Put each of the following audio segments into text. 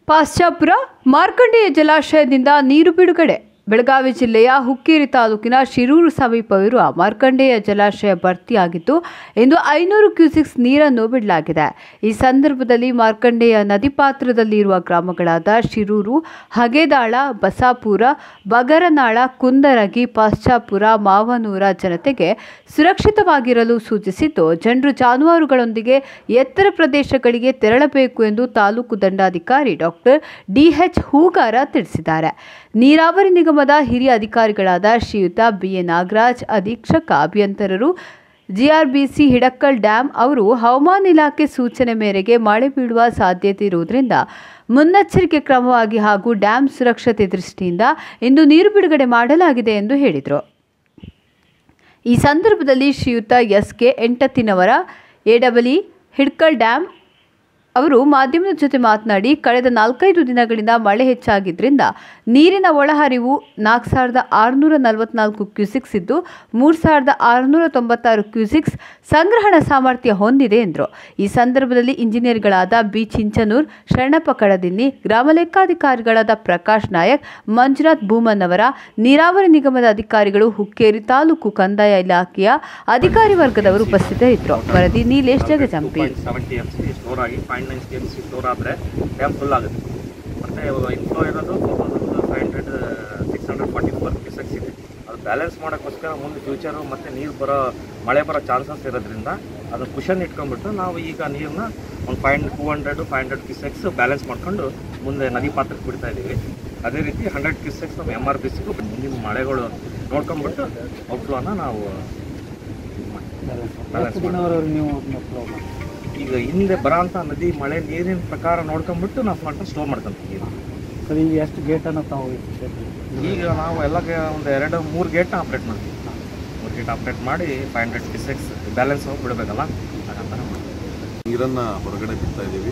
ಪಾಶ್ಚಾಪುರ ಮಾರ್ಕಂಡೇಯ ಜಲಾಶಯದಿಂದ ನೀರು ಬಿಡುಗಡೆ ಬೆಳಗಾವಿ ಜಿಲ್ಲೆಯ ಹುಕ್ಕೇರಿ ತಾಲೂಕಿನ ಶಿರೂರು ಸಮೀಪವಿರುವ ಮಾರ್ಕಂಡೇಯ ಜಲಾಶಯ ಭರ್ತಿಯಾಗಿದ್ದು ಇಂದು ಐನೂರು ಕ್ಯೂಸಿಕ್ಸ್ ನೀರನ್ನು ಬಿಡಲಾಗಿದೆ ಈ ಸಂದರ್ಭದಲ್ಲಿ ಮಾರ್ಕಂಡೇಯ ನದಿ ಪಾತ್ರದಲ್ಲಿ ಇರುವ ಗ್ರಾಮಗಳಾದ ಶಿರೂರು ಹಗೇದಾಳ ಬಸಾಪುರ ಬಗರನಾಳ ಕುಂದರಗಿ ಪಾಶ್ಚಾಪುರ ಮಾವನೂರ ಜನತೆಗೆ ಸುರಕ್ಷಿತವಾಗಿರಲು ಸೂಚಿಸಿದ್ದು ಜನರು ಜಾನುವಾರುಗಳೊಂದಿಗೆ ಎತ್ತರ ಪ್ರದೇಶಗಳಿಗೆ ತೆರಳಬೇಕು ಎಂದು ತಾಲೂಕು ದಂಡಾಧಿಕಾರಿ ಡಾಕ್ಟರ್ ಡಿಎಚ್ ಹೂಗಾರ ತಿಳಿಸಿದ್ದಾರೆ ನೀರಾವರಿ ನಿಗಮದ ಹಿರಿಯ ಅಧಿಕಾರಿಗಳಾದ ಶ್ರೀಯುತ ಬಿಎ ನಾಗರಾಜ್ ಅಧೀಕ್ಷಕ ಅಭಿಯಂತರರು ಜಿಆರ್ಬಿಸಿ ಹಿಡಕ್ಕಲ್ ಡ್ಯಾಂ ಅವರು ಹವಾಮಾನ ಇಲಾಖೆ ಸೂಚನೆ ಮೇರೆಗೆ ಮಳೆ ಬೀಳುವ ಸಾಧ್ಯತೆ ಇರುವುದರಿಂದ ಮುನ್ನೆಚ್ಚರಿಕೆ ಕ್ರಮವಾಗಿ ಹಾಗೂ ಡ್ಯಾಂ ಸುರಕ್ಷತೆ ದೃಷ್ಟಿಯಿಂದ ಇಂದು ನೀರು ಬಿಡುಗಡೆ ಮಾಡಲಾಗಿದೆ ಎಂದು ಹೇಳಿದರು ಈ ಸಂದರ್ಭದಲ್ಲಿ ಶ್ರೀಯುತ ಎಸ್ ಕೆ ಎಂಟತ್ತಿನವರ ಎಡಬಲಿ ಹಿಡ್ಕಲ್ ಡ್ಯಾಂ ಅವರು ಮಾಧ್ಯಮದ ಜೊತೆ ಮಾತನಾಡಿ ಕಳೆದ ನಾಲ್ಕೈದು ದಿನಗಳಿಂದ ಮಳೆ ಹೆಚ್ಚಾಗಿದ್ದರಿಂದ ನೀರಿನ ಒಳಹರಿವು ನಾಲ್ಕು ಸಾವಿರದ ಆರುನೂರ ನಲವತ್ನಾಲ್ಕು ಕ್ಯೂಸಿಕ್ಸ್ ಇದ್ದು ಮೂರು ಸಾವಿರದ ಆರುನೂರ ತೊಂಬತ್ತಾರು ಕ್ಯೂಸಿಕ್ಸ್ ಸಂಗ್ರಹಣ ಸಾಮರ್ಥ್ಯ ಹೊಂದಿದೆ ಎಂದರು ಈ ಸಂದರ್ಭದಲ್ಲಿ ಇಂಜಿನಿಯರ್ಗಳಾದ ಬಿ ಚಿಂಚನೂರ್ ಶರಣಪ್ಪ ಕಡದಿನ್ನಿ ಗ್ರಾಮ ಲೆಕ್ಕಾಧಿಕಾರಿಗಳಾದ ಪ್ರಕಾಶ್ ನಾಯಕ್ ಮಂಜುನಾಥ್ ಭೂಮನ್ ಅವರ ನೀರಾವರಿ ನಿಗಮದ ಅಧಿಕಾರಿಗಳು ಹುಕ್ಕೇರಿ ತಾಲೂಕು ಕಂದಾಯ ಇಲಾಖೆಯ ಅಧಿಕಾರಿ ವರ್ಗದವರು ಉಪಸ್ಥಿತರಿದ್ದರು ವರದಿ Nilesh Jagajampi seventy M C store ಆಗಿ point nine C M C store ಆದರೆ ಡ್ಯಾಮ್ ಫುಲ್ ಆಗುತ್ತೆ ಮತ್ತು ಇನ್ಫ್ಲೋ ಇರೋದು two thousand five hundred six hundred forty four cusecs ಇದೆ ಅದು ಬ್ಯಾಲೆನ್ಸ್ ಮಾಡೋಕ್ಕೋಸ್ಕರ ಮುಂದೆ ಫ್ಯೂಚರು ಮತ್ತು ನೀರು ಬರೋ ಮಳೆ ಬರೋ ಚಾನ್ಸಸ್ ಇರೋದ್ರಿಂದ ಅದು ಕುಷನ್ ಇಟ್ಕೊಂಡ್ಬಿಟ್ಟು ನಾವು ಈಗ ನೀರನ್ನ ಒಂದು five two hundred five hundred cusecs balance ಮಾಡ್ಕೊಂಡು ಮುಂದೆ ನದಿ ಪಾತ್ರಕ್ಕೆ ಬಿಡ್ತಾ ಇದ್ದೀವಿ ಅದೇ ರೀತಿ ಹಂಡ್ರೆಡ್ ಕ್ಯೂಸೆಕ್ಸ್ ನಮ್ಮ ಎಮ್ ಆರ್ ಬಿ ಸಿಗೂ ಮುಂದಿನ ಮಳೆಗಳು ನೋಡ್ಕೊಂಡ್ಬಿಟ್ಟು ಔಟ್ಫ್ಲೋನ ನಾವು ಇದು ಮಾಡ್ತೀವಿ. Balance ಮಾಡ್ತೀವಿ. ನೀವು ಈಗ ಹಿಂದೆ ಬರೋಂಥ ನದಿ ಮಳೆ ನೀರಿನ ಪ್ರಕಾರ ನೋಡ್ಕೊಂಡ್ಬಿಟ್ಟು ನಾವು ಮಾಡ್ಕೊಂಡು ಸ್ಟೋರ್ ಮಾಡ್ಕೊಂತೀವಿ ಸರ್ ಈಗ ಎಷ್ಟು ಗೇಟನ್ನು ತಾವು ಈಗ ನಾವು ಎಲ್ಲ ಒಂದು ಎರಡು ಮೂರು ಗೇಟ್ನ ಆಪ್ರೇಟ್ ಮಾಡ್ತೀವಿ ಮೂರು ಗೇಟ್ ಆಪ್ರೇಟ್ ಮಾಡಿ ಫೈವ್ ಹಂಡ್ರೆಡ್ ಸಿಕ್ಸ್ ಬ್ಯಾಲೆನ್ಸ್ ಹೋಗಿ ಬಿಡಬೇಕಲ್ಲ ಹಾಗಂತ ಮಾಡ್ತೀವಿ ನೀರನ್ನು ಹೊರಗಡೆ ಬಿಡ್ತಾ ಇದ್ದೀವಿ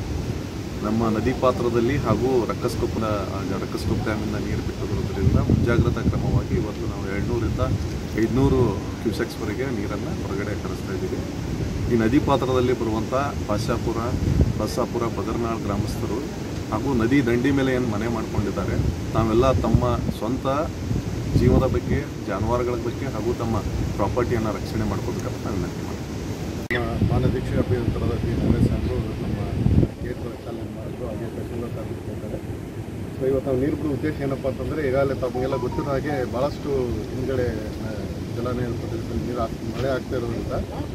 ನಮ್ಮ ನದಿ ಪಾತ್ರದಲ್ಲಿ ಹಾಗೂ ರಕ್ಕಸ್ಕೊಪ್ಪನ ರಕ್ಕಸ್ಕೊಪ್ಪ ಡ್ಯಾಮಿಂದ ನೀರು ಬಿಟ್ಟಿರೋದ್ರಿಂದ ಮುಂಜಾಗ್ರತಾ ಕ್ರಮವಾಗಿ ಇವತ್ತು ನಾವು ಎರಡುನೂರಿಂದ ಐದುನೂರು ಕ್ಯೂಸೆಕ್ಸ್ವರೆಗೆ ನೀರನ್ನು ಹೊರಗಡೆ ಕಳಿಸ್ತಾ ಇದ್ದೀವಿ ಈ ನದಿ ಪಾತ್ರದಲ್ಲಿ ಬರುವಂಥ ಪಾಶಾಪುರ ಬಸಾಪುರ ಬದರ್ನಾಳ್ ಗ್ರಾಮಸ್ಥರು ಹಾಗೂ ನದಿ ದಂಡಿ ಮೇಲೆ ಏನು ಮನೆ ಮಾಡ್ಕೊಂಡಿದ್ದಾರೆ ತಾವೆಲ್ಲ ತಮ್ಮ ಸ್ವಂತ ಜೀವದ ಬಗ್ಗೆ ಜಾನುವಾರುಗಳ ಬಗ್ಗೆ ಹಾಗೂ ತಮ್ಮ ಪ್ರಾಪರ್ಟಿಯನ್ನು ರಕ್ಷಣೆ ಮಾಡ್ಕೋಬೇಕಂತ ನಾನು ವಿನಂತಿ ಮಾಡ್ತೀನಿ ಮಾನದೀಕ್ಷೆ ಅಭಿಯಂತರದ ಬಿ ನರೇಶ್ ಅವರು ನಮ್ಮ ಗೇಟ್ಗಳ ಚಾಲನೆ ಮಾಡಿದ್ರು ಹಾಗೆ ತಹಶೀಲ್ದಾರ್ ಸಾಹೇಬ್ ಕೇಳ್ತಾರೆ ಸೊ ಇವತ್ತು ನಾವು ನೀರು ಬಿಡುವ ಉದ್ದೇಶ ಏನಪ್ಪ ಅಂತಂದರೆ ಈಗಾಗಲೇ ತಮಗೆಲ್ಲ ಗೊತ್ತಿರೋ ಹಾಗೆ ಭಾಳಷ್ಟು ಹಿಂದ್ಗಡೆ ಆ, ಜಲಾನಯನ ಪ್ರದೇಶದಲ್ಲಿ ನೀರು ಹಾಕ್ ಮಳೆ ಆಗ್ತಾ ಇರೋದ್ರಿಂದ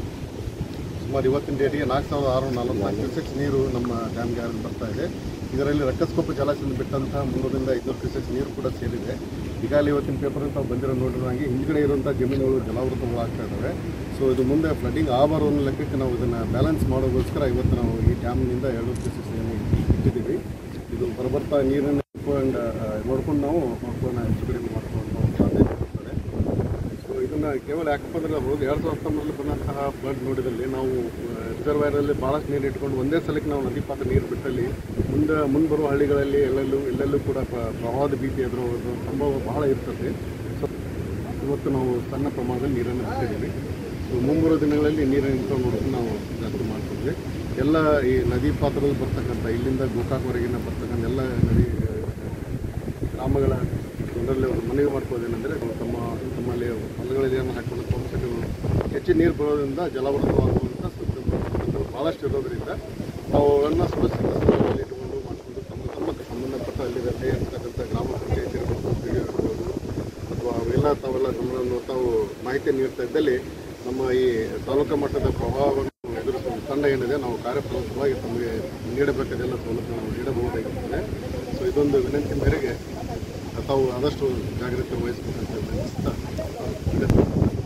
ಸುಮಾರು ಇವತ್ತಿನ ಡೇಟಿಗೆ ನಾಲ್ಕು ಸಾವಿರದ ಆರುನೂರ ನಲವತ್ನಾಲ್ಕು ಕ್ಯೂಸೆಕ್ಸ್ ನೀರು ನಮ್ಮ ಡ್ಯಾಮ್ಗೆ ಯಾರು ಬರ್ತಾ ಇದೆ ಇದರಲ್ಲಿ ರಕ್ಕಸ್ಕೊಪ್ಪ ಜಲಾಶಯದಿಂದ ಬಿಟ್ಟಂತಹ ಮುನ್ನೂರಿಂದ ಐದುನೂರು ಕ್ಯೂಸೆಕ್ಸ್ ನೀರು ಕೂಡ ಸೇರಿದೆ ಈಗಾಗಲೇ ಇವತ್ತಿನ ಪೇಪರ್ ತಾವು ಬಂದಿರೋ ನೋಡಿರೋ ಹಾಗೆ ಹಿಂದ್ಗಡೆ ಇರುವಂಥ ಜಮೀನುಗಳು ಜಲಾವೃತಗಳು ಆಗ್ತಾ ಇದ್ದಾವೆ ಸೊ ಇದು ಮುಂದೆ ಫ್ಲಡ್ಡಿಂಗ್ ಆಗಬಾರೋ ಅನ್ನೋ ಲೆಕ್ಕಕ್ಕೆ ನಾವು ಇದನ್ನು ಬ್ಯಾಲೆನ್ಸ್ ಮಾಡೋಗೋಸ್ಕರ ಇವತ್ತು ನಾವು ಈ ಡ್ಯಾಮ್ನಿಂದ ಎರಡು ಕ್ಯೂಸೆಕ್ಸ್ ಇಟ್ಟಿದ್ದೀವಿ ಇದು ಬರಬರ್ತಾ ನೀರನ್ನು ಇಟ್ಕೊಂಡು ನೋಡ್ಕೊಂಡು ನಾವು ಮಕ್ಕಳನ್ನ ಹೆಚ್ಚು ಕಡಿಮೆ ಮಾಡ್ಕೊಂಡು ಸಾಧ್ಯತೆ ಇರ್ತದೆ ಸೊ ಇದನ್ನು ಕೇವಲ ಯಾಕಪ್ಪ ಅಂದರೆ ಹೋದ ಎರಡು ಸಾವಿರದ ಹತ್ತೊಂಬತ್ತರಲ್ಲಿ ಬಂದಂತಹ ಫ್ಲಡ್ ನೋಡಿದಲ್ಲಿ ನಾವು ರಿಸರ್ವೈರಲ್ಲಿ ಭಾಳಷ್ಟು ನೀರು ಇಟ್ಕೊಂಡು ಒಂದೇ ಸಲಕ್ಕೆ ನಾವು ನದಿ ಪಾತ್ರ ನೀರು ಬಿಟ್ಟಲ್ಲಿ ಮುಂದೆ ಮುಂದೆ ಬರುವ ಹಳ್ಳಿಗಳಲ್ಲಿ ಎಲ್ಲೆಲ್ಲೂ ಎಲ್ಲೆಲ್ಲೂ ಕೂಡ ಪ್ರ- ಪ್ರವಾಹದ ಭೀತಿ ಎದುರೋದು ಸಂಭವ ಬಹಳ ಇರ್ತದೆ ಸೊ ಇವತ್ತು ನಾವು ಸಣ್ಣ ಪ್ರಮಾಣದಲ್ಲಿ ನೀರನ್ನು ಬಿಟ್ಟಿದ್ದೀವಿ ಸೊ ಮುಂಬರುವ ದಿನಗಳಲ್ಲಿ ನೀರಿನ ನಿಂತ್ಕೊಂಡು ನೋಡೋದು ನಾವು ಜಾಸ್ತಿ ಮಾಡ್ತಿದ್ವಿ ಎಲ್ಲ ಈ ನದಿ ಪಾತ್ರದಲ್ಲಿ ಬರ್ತಕ್ಕಂಥ ಇಲ್ಲಿಂದ ಗೋಕಾಕ್ವರೆಗಿನ ಬರ್ತಕ್ಕಂಥ ಎಲ್ಲ ನದಿ ಆ, ಗ್ರಾಮಗಳ ಜನರಲ್ಲಿ ಒಂದು ಮನವಿ ಮಾಡ್ಕೋದೇನೆಂದರೆ ತಮ್ಮ ತಮ್ಮಲ್ಲಿ ಹೊಲಗಳಲ್ಲಿ ಏನು ಹಾಕೊಂಡು ಪಂಪ್ ಸೆಟ್ಗಳು ಹೆಚ್ಚಿನ ನೀರು ಬರೋದ್ರಿಂದ ಜಲಾವೃತವಾಗುವಂಥ ಸಂದರ್ಭಗಳು ಭಾಳಷ್ಟು ಇರೋದ್ರಿಂದ ನಾವು ಅವುಗಳನ್ನ ಸುರಕ್ಷಿತ ಸ್ಥಳಗಳಲ್ಲಿ ಇಟ್ಟುಕೊಂಡು ಮಾಡಿಕೊಂಡು ತಮ್ಮ ತಮ್ಮ ಸಂಬಂಧಪಟ್ಟ ಅಲ್ಲಿ ಇರ್ತಕ್ಕಂಥ ಗ್ರಾಮ ಪಂಚಾಯತ್ ಇರ್ಬೋದು PDO ಇರ್ಬೋದು ಅಥವಾ ಅವೆಲ್ಲ ತಾವೆಲ್ಲ ಗಮನವನ್ನು ತಾವು ಮಾಹಿತಿ ನೀಡ್ತಾ ಇದ್ದಲ್ಲಿ ನಮ್ಮ ಈ ತಾಲೂಕು ಮಟ್ಟದ ಪ್ರಭಾವವನ್ನು ಎದುರಿಸುವ ತಂಡ ಏನಿದೆ ನಾವು ಕಾರ್ಯಪ್ರವೃತ್ತವಾಗಿ ತಮಗೆ ನೀಡಬೇಕಾದೆಲ್ಲ ಸೌಲಭ್ಯ ನಾವು ನೀಡಬಹುದಾಗಿರ್ತದೆ ಸೊ ಇದೊಂದು ವಿನಂತಿ ಮೇರೆಗೆ ತಾವು ಆದಷ್ಟು ಜಾಗ್ರತೆ ವಹಿಸಬೇಕಂತ ವಿನಂತಿಸ್ತಾ